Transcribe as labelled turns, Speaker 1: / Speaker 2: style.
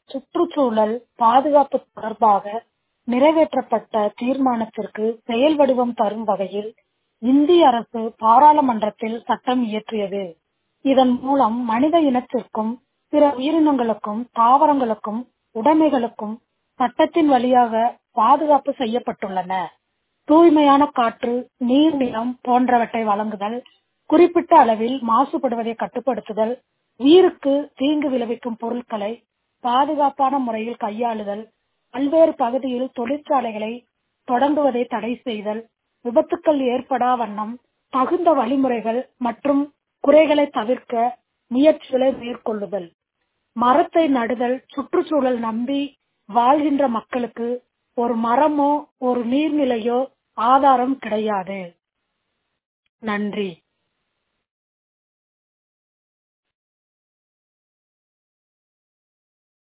Speaker 1: சுற்றுச்சூழல் பாதுகாப்பு தொடர்பாக நிறைவேற்றப்பட்ட தீர்மானத்திற்கு செயல் வடிவம் தரும் வகையில் இந்திய அரசு பாராளுமன்றத்தில் சட்டம் இயற்றியது இதன் மூலம் மனித இனத்திற்கும் பிற உயிரினங்களுக்கும் தாவரங்களுக்கும் உடைமைகளுக்கும் சட்டத்தின் வழியாக பாதுகாப்பு செய்யப்பட்டுள்ளன தூய்மையான காற்று நீர் நிலம் போன்றவற்றை வழங்குதல் குறிப்பிட்ட அளவில் மாசுபடுவதை கட்டுப்படுத்துதல் உயிருக்கு தீங்கு விளைவிக்கும் பொருட்களை பாதுகாப்பான முறையில் கையாளுதல் பல்வேறு பகுதியில் தொழிற்சாலைகளை தொடங்குவதை தடை செய்தல் விபத்துக்கள் ஏற்படா வண்ணம் தகுந்த வழிமுறைகள் மற்றும் குறைகளை தவிர்க்க முயற்சிகளை மேற்கொள்ளுதல் மரத்தை நடுதல் சுற்றுச்சூழல் நம்பி வாழ்கின்ற மக்களுக்கு ஒரு மரமோ ஒரு நீர்நிலையோ ஆதாரம் கிடையாது நன்றி